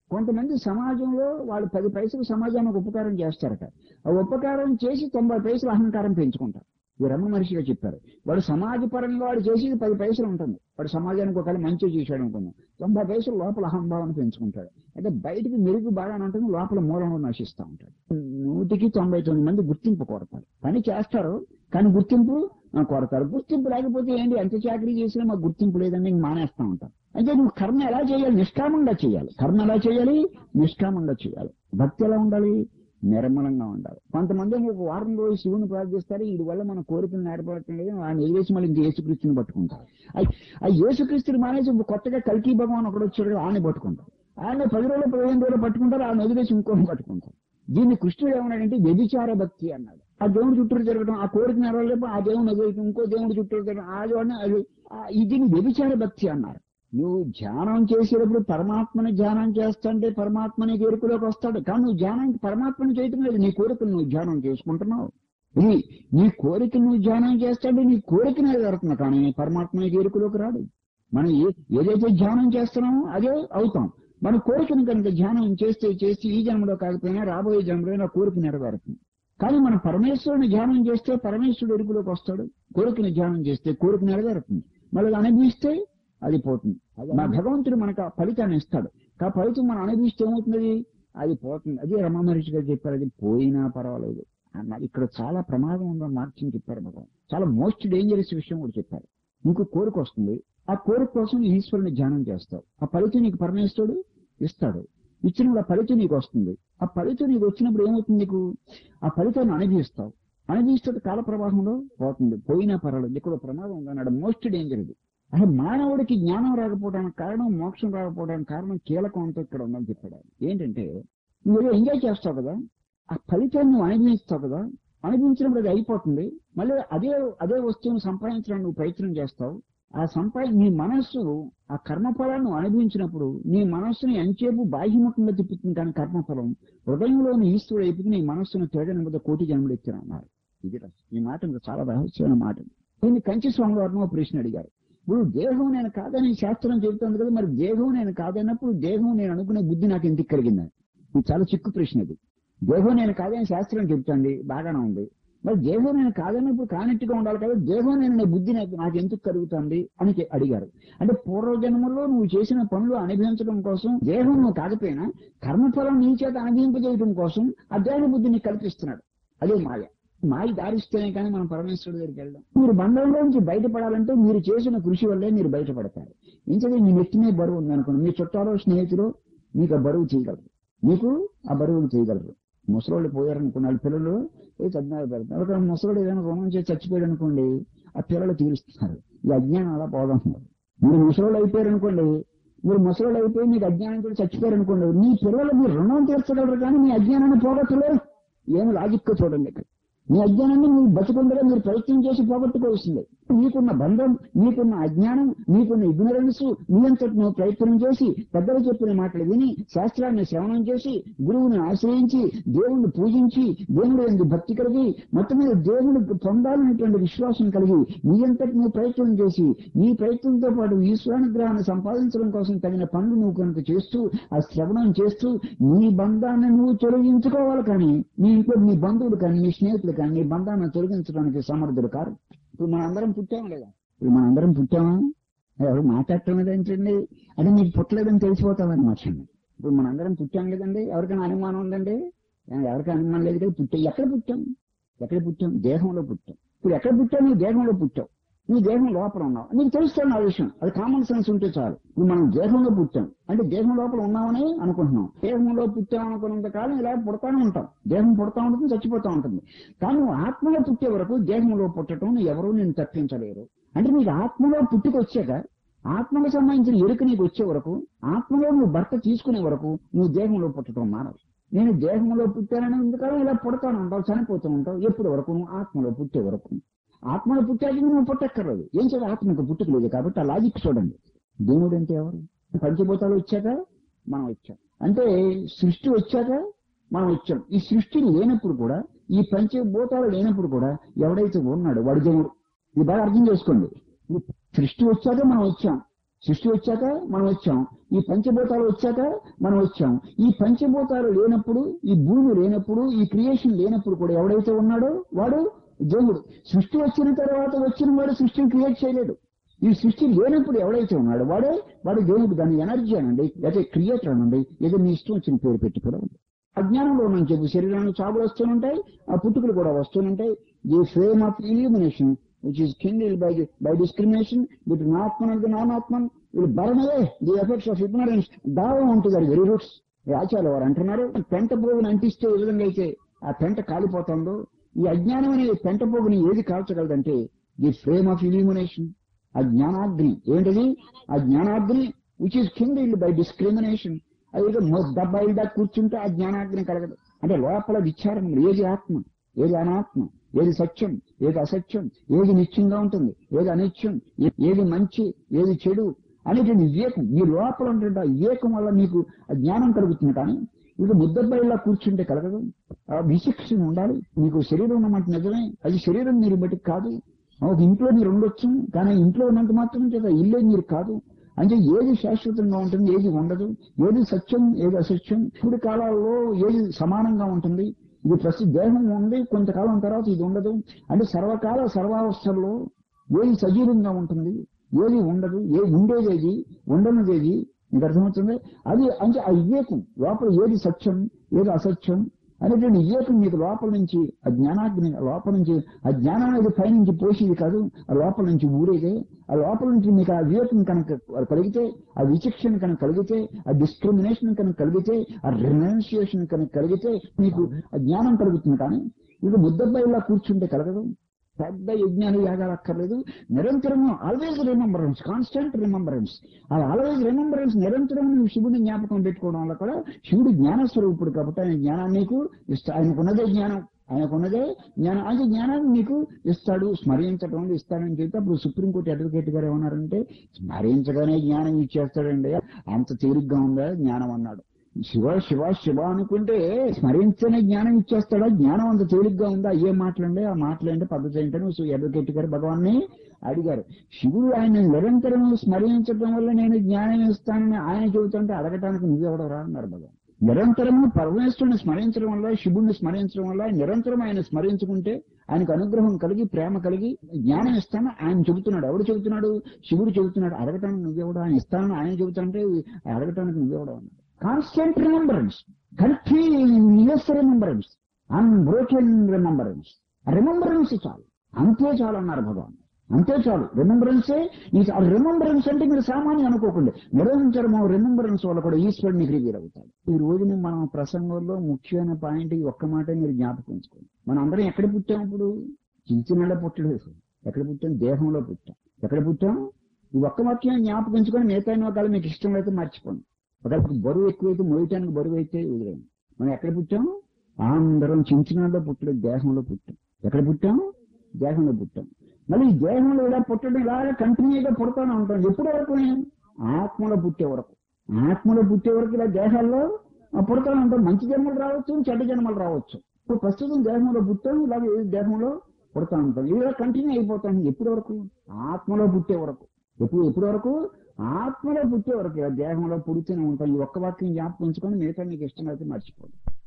కొంతమంది సమాజంలో వాళ్ళు పది పైసలు సమాజానికి ఉపకారం చేస్తారట ఆ ఉపకారం చేసి తొంభై పైసలు అహంకారం పెంచుకుంటారు ఈ రమణ మహర్షిగా చెప్పారు వాడు సమాజ పరంగా వాడు చేసేది పది పైసలు ఉంటుంది వాడు సమాజానికి ఒకవేళ మంచి చేశాడు అనుకుందాం తొంభై పైసలు లోపల అహంభావం పెంచుకుంటాడు అంటే బయటికి మెరుగు బాగానే ఉంటుంది లోపల మూలంలో నశిస్తూ ఉంటాడు నూటికి తొంభై తొమ్మిది మంది గుర్తింపు కోరతారు పని చేస్తారు కానీ గుర్తింపు ఆ, కోరతారు గుర్తింపు లేకపోతే ఏంటి ఎంత చాకరీ చేసినా మాకు గుర్తింపు లేదని ఇంక మానేస్తా ఉంటాం అంటే నువ్వు కర్మ ఎలా చేయాలి నిష్కామంగా చేయాలి కర్మ ఎలా చేయాలి నిష్కామంగా చేయాలి భక్తి ఎలా ఉండాలి నిర్మలంగా ఉండాలి కొంతమంది ఏమో ఒక వారం రోజు శివుని ప్రార్థిస్తారు వీడి వల్ల మన కోరికలు నేర్పడటం లేదు ఆయన వదిలేసి మళ్ళీ ఇంక యేసుక్రీస్తుని పట్టుకుంటారు అయ్- ఆ యేసుక్రీస్తుని మానేసి ఇప్పుడు కొత్తగా కల్కి భగవాన్ ఒకడు వచ్చాడు కదా, ఆయన పట్టుకుంటారు ఆయన పది రోజులు పదిహేను రోజులు పట్టుకుంటారు ఆయన వదిలేసి ఇంకోని పట్టుకుంటారు దీన్ని కృష్ణుడు ఏమన్నాడంటే వ్యభిచార భక్తి అన్నాడు ఆ దేవుడి చుట్టూ తిరగడం ఆ కోరిక నెరవేరలేపు ఆ దేవుని వదిలేయటం ఇంకో దేవుడి చుట్టూ తిరగడం ఆ దేవుడిని అది ఆ- దీన్ని వ్యభిచార భక్తి అన్నారు నువ్వు ధ్యానం చేసేటప్పుడు పరమాత్మని ధ్యానం చేస్తుంటే పరమాత్మని ఎరుకులోకి వస్తాడు కానీ నువ్వు ధ్యానం పరమాత్మని చేయటం లేదు నీ కోరికను నువ్వు ధ్యానం చేసుకుంటున్నావు ఇది నీ కోరిక నువ్వు ధ్యానం చేస్తాడు నీ కోరిక నెరవేరుతుంది కానీ నీ పరమాత్మని ఎరుకులోకి రాడు మనం ఏ ఏదైతే ధ్యానం చేస్తున్నామో అదే అవుతాం మన కోరికను కనుక ధ్యానం చేస్తే చేస్తే ఈ జన్మలో కాకపోయినా రాబోయే జన్మలో నా కోరిక నెరవేరుతుంది కానీ మనం పరమేశ్వరుని ధ్యానం చేస్తే పరమేశ్వరుడు ఎరుకులోకి వస్తాడు కోరికని ధ్యానం చేస్తే కోరిక నెరవేరుతుంది మళ్ళీ అనుభవిస్తే అది పోతుంది మా భగవంతుడు మనకు ఆ ఫలితాన్ని ఇస్తాడు ఆ ఫలితం మనం అనుభవిస్తే ఏమవుతుంది అది పోతుంది అదే రమణ మహర్షి గారు చెప్పారు అది పోయినా పర్వాలేదు అన్నారు ఇక్కడ చాలా ప్రమాదం ఉందని మార్చింది చెప్పారు భగవాన్ చాలా మోస్ట్ డేంజరస్ విషయం కూడా చెప్పారు నీకు కోరిక వస్తుంది ఆ కోరిక కోసం ఈశ్వరుని ధ్యానం చేస్తావు ఆ ఫలితం నీకు పరమేశ్వరుడు ఇస్తాడు ఇచ్చినప్పుడు ఆ ఫలితం నీకు వస్తుంది ఆ ఫలితం నీకు వచ్చినప్పుడు ఏమవుతుంది నీకు ఆ ఫలితాన్ని అనుభవిస్తావు అనుభవిస్తే కాల ప్రవాహంలో పోతుంది పోయినా పర్వాలేదు ఇక్కడ ఒక ప్రమాదం ఉందన్నాడు మోస్ట్ డేంజర్ ఇది అసలు మానవుడికి జ్ఞానం రాకపోవడానికి కారణం మోక్షం రాకపోవడానికి కారణం కీలకం అంతా ఇక్కడ ఉందని చెప్పాడు ఆయన. ఏంటంటే నువ్వు ఏదో ఎంజాయ్ చేస్తావు కదా ఆ ఫలితాన్ని నువ్వు అనుభవిస్తావు కదా అనుభవించినప్పుడు అది అయిపోతుంది మళ్ళీ అదే అదే వస్తువును సంపాదించడానికి నువ్వు ప్రయత్నం చేస్తావు ఆ సంపాది నీ మనస్సు ఆ కర్మఫలాన్ని నువ్వు అనుభవించినప్పుడు నీ మనస్సుని ఎంచేపు బాహ్యముఖంగా తిప్పుతుంది కానీ కర్మఫలం హృదయంలోని ఈశ్వరుడు అయిపోయి నీ మనస్సును తేడని కోటి జన్మలు ఎత్తిన అన్నారు ఇది రహస్యం. ఈ మాట ఇంకా చాలా రహస్యమైన మాట దీన్ని కంచి స్వామి వారిని ఒక ప్రశ్న అడిగారు ఇప్పుడు దేహం నేను కాదని శాస్త్రం చెబుతుంది కదా మరి దేహం నేను కాదన్నప్పుడు దేహం నేను అనుకునే బుద్ధి నాకు ఎందుకు కలిగింది ఇది చాలా చిక్కు ప్రశ్న ఇది దేహం నేను కాదని శాస్త్రం చెబుతుంది బాగానే ఉంది మరి దేహం నేను కాదన్నప్పుడు కానట్టుగా ఉండాలి కదా దేహం నేను అనే బుద్ధి నాకు నాకు ఎందుకు కలుగుతుంది అని చె- అడిగారు అంటే పూర్వజన్మలో నువ్వు చేసిన పనులు అనుభవించడం కోసం దేహం నువ్వు కాకపోయినా కర్మఫలం నీ చేత అనుభవింపజేయడం కోసం ఆ దేహ బుద్ధిని కల్పిస్తున్నాడు అదే మాయ మాయ దారిస్తేనే కానీ మనం పరమేశ్వరుడి దగ్గరికి వెళ్దాం మీరు బంధంలో నుంచి బయటపడాలంటే మీరు చేసిన కృషి వల్లే మీరు బయటపడతారు ఇంతకీ మీ నెత్తి మీద బరువు ఉందనుకోండి మీ చుట్టాలో స్నేహితులు మీకు ఆ బరువు చేయగలరు మీకు ఆ బరువులు చేయగలరు ముసలోళ్ళు పోయారనుకోండి వాళ్ళ పిల్లలు ఏ చదివారు పెడతారు ఒక ముసలోడు ఏదైనా రుణం చేసి చచ్చిపోయాడు అనుకోండి ఆ పిల్లలు తీరుస్తున్నారు ఈ అజ్ఞానం అలా పోదంటున్నారు మీరు ముసలోళ్ళు అయిపోయారు అనుకోండి మీరు ముసలోళ్ళు అయిపోయి మీకు అజ్ఞానం కూడా చచ్చిపోయారు అనుకోండి మీ పిల్లలు మీరు రుణం తీర్చగలరు కానీ మీ అజ్ఞానాన్ని పోగొట్టలేరు ఏమి లాజిక్ చూడండి ఇక్కడ మీ అజ్ఞానాన్ని మీరు బతుకుండగా మీరు ప్రయత్నం చేసి పోగొట్టుకోవాల్సిందే మీకున్న బంధం మీకున్న అజ్ఞానం మీకున్న ఇగ్నరెన్స్ మీ అంతటి నువ్వు ప్రయత్నం చేసి పెద్దలు చెప్పిన మాటలు విని శాస్త్రాన్ని శ్రవణం చేసి గురువుని ఆశ్రయించి దేవుణ్ణి పూజించి దేవుడు ఎందు భక్తి కలిగి మొత్తం మీద దేవుడు పొందాలనేటువంటి విశ్వాసం కలిగి మీ అంతటి నువ్వు ప్రయత్నం చేసి నీ ప్రయత్నంతో పాటు ఈశ్వరానుగ్రహాన్ని సంపాదించడం కోసం తగిన పనులు నువ్వు కనుక చేస్తూ ఆ శ్రవణం చేస్తూ నీ బంధాన్ని నువ్వు తొలగించుకోవాలి కానీ నీ ఇంట్లో నీ బంధువులు కానీ నీ స్నేహితులు కానీ నీ బంధాన్ని తొలగించడానికి సమర్థులు కారు ఇప్పుడు మన అందరం పుట్టాము లేదా ఇప్పుడు మన అందరం పుట్టామా ఎవరు మాట్లాడటం లేదేంటండి అది మీకు పుట్టలేదని తెలిసిపోతామన్నమాట ఇప్పుడు మన అందరం పుట్టాం లేదండి ఎవరికైనా అనుమానం ఉందండి ఎవరికి అనుమానం లేదు కదా పుట్టాం ఎక్కడ పుట్టాం ఎక్కడ పుట్టాం దేహంలో పుట్టాం ఇప్పుడు ఎక్కడ పుట్టావు నువ్వు దేహంలో పుట్టావు నువ్వు దేహం లోపల ఉన్నావు నీకు తెలుస్తాను ఆ విషయం అది కామన్ సెన్స్ ఉంటే చాలు ఇప్పుడు మనం దేహంలో పుట్టాం అంటే దేహం లోపల ఉన్నామని అనుకుంటున్నాం దేహంలో పుట్టాం అనుకున్నంత కాలం ఇలా పుడతానే ఉంటాం దేహం పుడతా ఉంటుంది చచ్చిపోతా ఉంటుంది కానీ నువ్వు ఆత్మలో పుట్టే వరకు దేహంలో పుట్టడం ఎవరూ నేను తప్పించలేరు అంటే నీకు ఆత్మలో పుట్టుకొచ్చాక ఆత్మకు సంబంధించిన ఎరుక నీకు వచ్చే వరకు ఆత్మలో నువ్వు భర్త తీసుకునే వరకు నువ్వు దేహంలో పుట్టడం మానవు నేను దేహంలో పుట్టానని ఎందుకని ఇలా పుడతాను ఉంటావు చనిపోతూ ఉంటావు ఎప్పటి వరకు నువ్వు ఆత్మలో పుట్టే వరకు ఆత్మలో పుట్టాక నువ్వు పుట్టక్కర్లేదు ఏం చేయాలి ఆత్మకు పుట్టుకలేదు కాబట్టి ఆ లాజిక్ చూడండి దేవుడు అంటే ఎవరు పంచభూతాలు వచ్చాక మనం వచ్చాం అంటే సృష్టి వచ్చాక మనం వచ్చాం ఈ సృష్టి లేనప్పుడు కూడా ఈ పంచభూతాలు లేనప్పుడు కూడా ఎవడైతే ఉన్నాడో వాడి దేవుడు ఇది బాగా అర్థం చేసుకోండి ఈ సృష్టి వచ్చాక మనం వచ్చాం సృష్టి వచ్చాక మనం వచ్చాం ఈ పంచభూతాలు వచ్చాక మనం వచ్చాం ఈ పంచభూతాలు లేనప్పుడు ఈ భూమి లేనప్పుడు ఈ క్రియేషన్ లేనప్పుడు కూడా ఎవడైతే ఉన్నాడో వాడు దేవుడు సృష్టి వచ్చిన తర్వాత వచ్చిన వాడు సృష్టిని క్రియేట్ చేయలేడు ఈ సృష్టి లేనప్పుడు ఎవడైతే ఉన్నాడో వాడే వాడు దేవుడు దాని ఎనర్జీ అనండి లేకపోతే క్రియేటర్ అనండి ఏదో మీ ఇష్టం వచ్చిన పేరు పెట్టి కూడా ఉంది అజ్ఞానంలో నుంచి చెప్పి శరీరానికి చావులు వస్తూనుంటాయి ఆ పుట్టుకలు కూడా వస్తూనుంటాయి the flame of illumination which is kindled by by discrimination between Atman and non Atman will burn away the effects of ignorance దావం ఉంటుంది వెరీ రూట్స్ ఆచార్య వారు అంటున్నారు పెంట పోగుని అంటిస్తే ఏ విధంగా అయితే ఆ పెంట కాలిపోతుందో ఈ అజ్ఞానం అనే పెంట పోగుని ఏది కాల్చగలదంటే ది ఫ్రేమ్ ఆఫ్ ఇల్యూమినేషన్ ఆ జ్ఞానాగ్ని ఏంటది ఆ జ్ఞానాగ్ని which is kindled by discrimination అది దబ్బాయిదా కూర్చుంటే ఆ జ్ఞానాగ్ని కలగదు అంటే లోపల విచారం ఏది ఆత్మ ఏది అనాత్మ ఏది సత్యం ఏది అసత్యం ఏది నిత్యంగా ఉంటుంది ఏది అనిత్యం ఏ- ఏది మంచి ఏది చెడు అనేటువంటి వివేకం మీ లోపల ఉంటుంటే ఆ వివేకం వల్ల మీకు ఆ జ్ఞానం కలుగుతుంది కానీ ఇక ముద్దబ్బాయిలా కూర్చుంటే కలగదు ఆ విశిక్షణ ఉండాలి మీకు శరీరం ఉన్నమాట నిజమే అది శరీరం మీరు బట్టి కాదు ఒక ఇంట్లో మీరు ఉండొచ్చు కానీ ఇంట్లో ఉన్నంత మాత్రం చేత ఇల్లే మీరు కాదు అంటే ఏది శాశ్వతంగా ఉంటుంది ఏది ఉండదు ఏది సత్యం ఏది అసత్యం ఇప్పుడు కాలాల్లో ఏది సమానంగా ఉంటుంది ఇది ప్రతి దేహం ఉంది కొంతకాలం తర్వాత ఇది ఉండదు అంటే సర్వకాల సర్వావస్థల్లో ఏది సజీవంగా ఉంటుంది ఏది ఉండదు ఏ ఉండేది ఏది ఉండనిది ఏది మీకు అర్థమవుతుంది అది అంటే ఆ వివేకం లోపల ఏది సత్యం ఏది అసత్యం అనేటువంటి వివేకం మీకు లోపల నుంచి ఆ జ్ఞానాగ్ని ఆ లోపల నుంచి ఆ జ్ఞానం అనేది పైనుంచి పోసేది కాదు ఆ లోపల నుంచి ఊరేదే ఆ లోపల నుంచి మీకు ఆ వివేకం కనుక కలిగితే ఆ విచక్షణ కనుక కలిగితే ఆ డిస్క్రిమినేషన్ కనుక కలిగితే ఆ రినౌన్సియేషన్ కనుక కలిగితే మీకు ఆ జ్ఞానం కలుగుతుంది కానీ ఇది ముద్దబ్బాయిలా కూర్చుంటే కలగదు పెద్ద యజ్ఞాలు యాగాలు అక్కర్లేదు నిరంతరము ఆల్వేజ్ రిమెంబరెన్స్ కాన్స్టెంట్ రిమెంబరెన్స్ ఆ ఆల్వేజ్ రిమెంబరెన్స్ నిరంతరం నువ్వు శివుని జ్ఞాపకం పెట్టుకోవడం వల్ల కూడా శివుడు జ్ఞాన స్వరూపుడు కాబట్టి ఆయన జ్ఞానం నీకు ఇస్తా ఆయనకున్నదే జ్ఞానం ఆయనకున్నదే జ్ఞానం అది జ్ఞానాన్ని నీకు ఇస్తాడు స్మరించడం వల్ల ఇస్తాడని చెప్పి అప్పుడు సుప్రీంకోర్టు అడ్వకేట్ గారు ఏమన్నారంటే స్మరించగానే జ్ఞానం ఇచ్చేస్తాడండి అంత తేలిగ్గా ఉందా జ్ఞానం అన్నాడు శివ శివ శివ అనుకుంటే స్మరించని జ్ఞానం ఇచ్చేస్తాడా జ్ఞానం అంత తేలిగ్గా ఉందా ఏ మాటలండి ఆ మాటలంటే పద్ధతి ఏంటని అడ్వకేట్ గారు భగవాన్ని అడిగారు శివుడు ఆయన నిరంతరం స్మరించడం వల్ల నేను జ్ఞానం ఇస్తానని ఆయన చెబుతుంటే అడగటానికి నువ్వెవడరా అన్నారు భగవాన్ నిరంతరము పరమేశ్వరుని స్మరించడం వల్ల శివుడిని స్మరించడం వల్ల నిరంతరం ఆయన స్మరించుకుంటే ఆయనకు అనుగ్రహం కలిగి ప్రేమ కలిగి జ్ఞానం ఇస్తాను ఆయన చెబుతున్నాడు ఎవడు చెబుతున్నాడు శివుడు చెబుతున్నాడు అడగటానికి నువ్వెవడు ఆయన ఇస్తానని ఆయన చెబుతానంటే అడగటానికి నువ్వెవడు అన్నాడు constant remembrance continuous remembrance unbroken remembrance remembrance చాలు అంతే చాలు అన్నారు భగవాన్ అంతే చాలు రిమెంబరెన్సే ఈ రిమెంబరెన్స్ అంటే మీరు సామాన్యం అనుకోకండి నిరంతరము రిమెంబరెన్స్ వల్ల కూడా ఈశ్వరుడు మీకు రివీల్ అవుతాడు ఈ రోజున మనం ప్రసంగంలో ముఖ్యమైన పాయింట్ ఈ ఒక్క మాట మీరు జ్ఞాపకం ఉంచుకోండి మనం అందరం ఎక్కడ పుట్టాం ఇప్పుడు చించినళ్ళ పుట్టలేదు ఎక్కడ పుట్టాం దేహంలో పుట్టాం ఎక్కడ పుట్టాం ఈ ఒక్క వాక్యం జ్ఞాపకం ఉంచుకొని మిగతా ఒకవేళ మీకు ఇష్టం అయితే మర్చిపోండి ఒకవేళ బరువు ఎక్కువైతే మోయటానికి బరువు అయితే వదిలేండి మనం ఎక్కడ పుట్టాం అందరం చించినాల్లో పుట్టలేదు దేహంలో పుట్టాం ఎక్కడ పుట్టాం దేహంలో పుట్టాం మళ్ళీ ఈ దేహంలో ఇలా పుట్టడం ఇలాగే కంటిన్యూగా పుడతానే ఉంటాం ఎప్పుడు వరకు ఆత్మలో పుట్టే వరకు ఆత్మలో పుట్టే వరకు ఇలా దేహాల్లో ఆ, పుడతానే ఉంటాం మంచి జన్మలు రావచ్చు చెడ్డ జన్మలు రావచ్చు ఇప్పుడు ప్రస్తుతం దేహంలో పుట్టాం ఇలాగే ఈ దేహంలో పుడతా ఉంటాం ఇలా కంటిన్యూ అయిపోతాం ఎప్పటి వరకు ఆత్మలో పుట్టే వరకు ఎప్పుడు ఎప్పటి వరకు ఆత్మలో పుట్టే వరకు ఇలా దేహంలో పుడుతూనే ఉంటాం ఈ ఒక్క వాక్యం జ్ఞాపకం ఉంచుకొని మిగతా నీకు ఇష్టం అయితే మర్చిపోదు